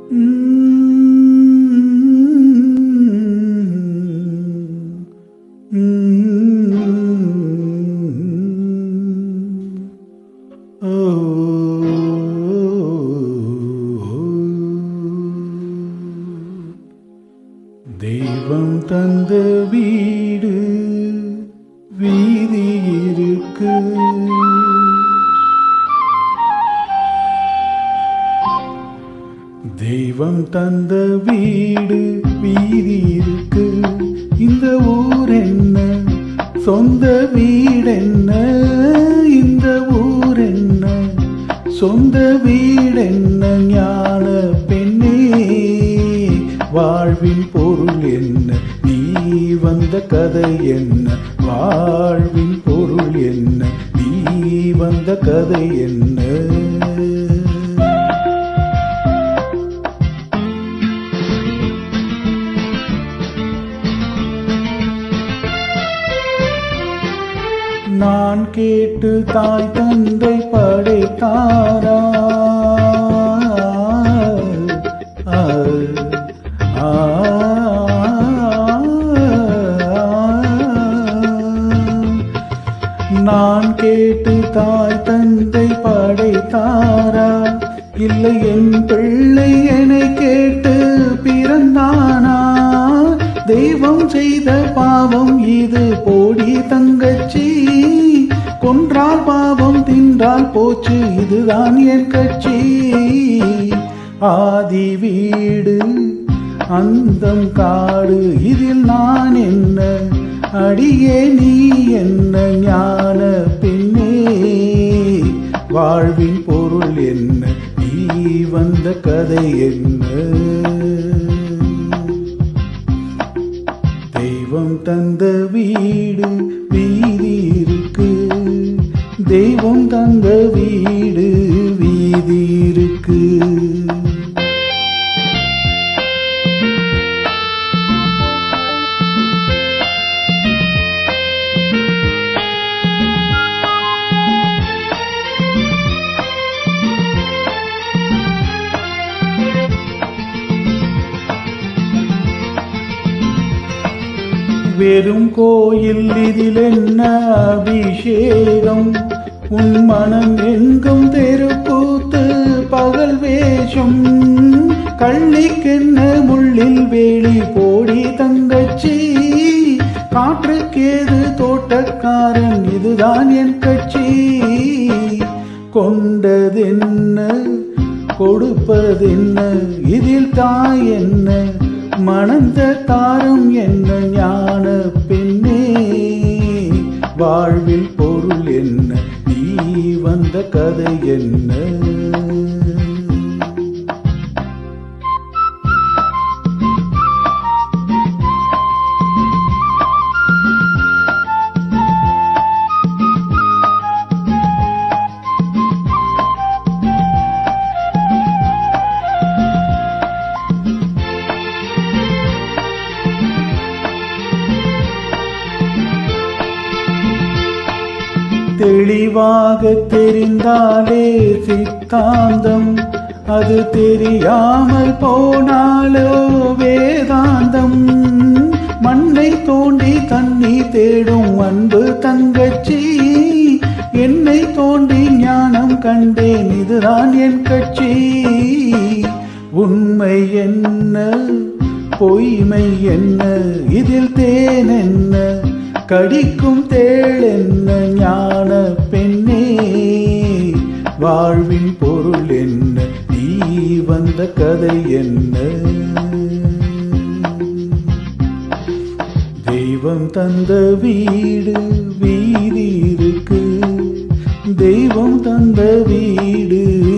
தெய்வம் தந்த வீடு வீதி இருக்கு தெய்வம் தந்த வீடு வீதி இருக்கு இந்த ஊர் என்ன சொந்த வீடென்ன இந்த ஊர் என்ன சொந்த வீடென்ன ஞான பெண்ணே வாழ்வின் பொருள் என்ன நீ வந்த கதை என்ன வாழ்வின் பொருள் என்ன நீ வந்த கதை என்ன நான் கேட்டு தாய் தந்தை படைத்தாரா ஆ, ஆ, நான் கேட்டு தாய் தந்தை படைத்தாரா இல்லை என் பிள்ளை என்னை கேட்டு பிறந்தானா தெய்வம் செய்த பாவம் இது போடி தங்கச்சி கொன்றால் பாவம் தின்றால் போச்சு இதுதான் என் கட்சி ஆதி வீடு அந்தம் காடு இதில் நான் என்ன அடியே நீ என்ன ஞான பெண்ணே வாழ்வின் பொருள் என்ன நீ வந்த கதை என்ன தெய்வம் தந்த வீடு வீதி இருக்கு தெய்வம் தந்த வீடு வீதி இருக்கு வெறும் கோயில் இதில் என்ன அபிஷேகம் உன் மனம் எங்கும் தெருக்கூத்து பகல் வேஷம் கள்ளிக்கென்ன முள்ளில் வேலி போடி தங்கச்சி காற்றுக்கேது தோட்டக்காரன் இதுதான் என் கட்சி கொண்டதென்ன கொடுப்பதென்ன இதில் தாய் என்ன மணந்த தாரம் என்ன ஞான பெண்ணே வாழ்வில் பொருள் என்ன நீ வந்த கதை என்ன தெளிவாக தெரிந்தாலே சித்தாந்தம் அது தெரியாமல் போனாலோ வேதாந்தம் மண்ணை தோண்டி தண்ணீர் தேடும் அன்பு தங்கச்சி என்னை தோண்டி ஞானம் கண்டேன் இதுதான் என் கட்சி உண்மை என்ன பொய்மை என்ன இதில் தேன் என்ன கடிக்கும் தேள் என்ன ஞான பெண்ணே வாழ்வின் பொருள் என்ன நீ வந்த கதை என்ன தெய்வம் தந்த வீடு வீதி இருக்கு தெய்வம் தந்த வீடு